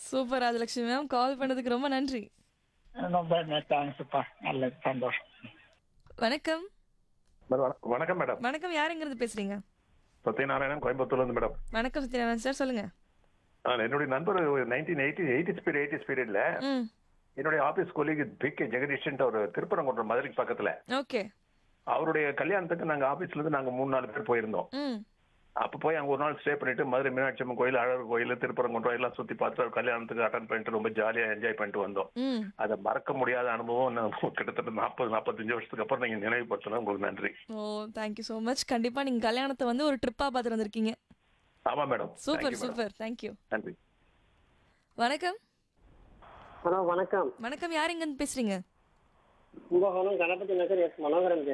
super Rajalakshmi ma'am call பண்ணதுக்கு ரொம்ப நன்றி ரொம்ப தேங்க்ஸ்ப்பா நல்ல சந்தோஷம் மேடம், வணக்கம் வண- வணக்கம் மேடம் வணக்கம் யாருங்கிறது பேசுறீங்க சத்யநாராயணன் கோயம்புத்தூர்ல இருந்து மேடம் வணக்கம் சத்யநாராயணன் சார் சொல்லுங்க ஆ, என்னுடைய நண்பர் nineteen eighty eighty speed eighty ஸ்பீரியட்ல ம் என்னுடைய office colleague P K Jagadish ஒரு திருப்பரங்குன்றம் மதுரைக்கு பக்கத்துல ஓகே அவருடைய கல்யாணத்துக்கு நாங்க ஆபீஸ்ல இருந்து நாங்க மூணு நாலு பேர் போயிருந்தோம் ம் அப்ப போய் அங்க ஒரு நாள் ஸ்டே பண்ணிட்டு மதுரை மீனாட்சி அம்மன் கோயில் அழகர் கோயில் திருப்பரங்குன்றம் எல்லாம் சுத்தி பார்த்து அவர் கல்யாணத்துக்கு அட்டன் பண்ணிட்டு ரொம்ப ஜாலியா என்ஜாய் பண்ணிட்டு வந்தோம் ம் அதை மறக்க முடியாத அனுபவம் நான் கிட்டத்தட்ட நாற்பது நாற்பத்தஞ்சு வருஷத்துக்கு அப்புறம் நீங்க நினைவுபடுத்தினா உங்களுக்கு நன்றி ஓ தேங்க்யூ ஸோ மச் கண்டிப்பா நீங்க கல்யாணத்தை வந்து ஒரு ட்ரிப்பா பார்த்துட்டு வந்திருக்கீங்க ஆமா மேடம் சூப்பர் சூப்பர் தேங்க்யூ நன்றி வணக்கம் ஹலோ வணக்கம் வணக்கம் யார் எங்கேருந்து பேசுறீங்க கும்பகோணம் கணபதி நகர் எஸ் மனோகரன்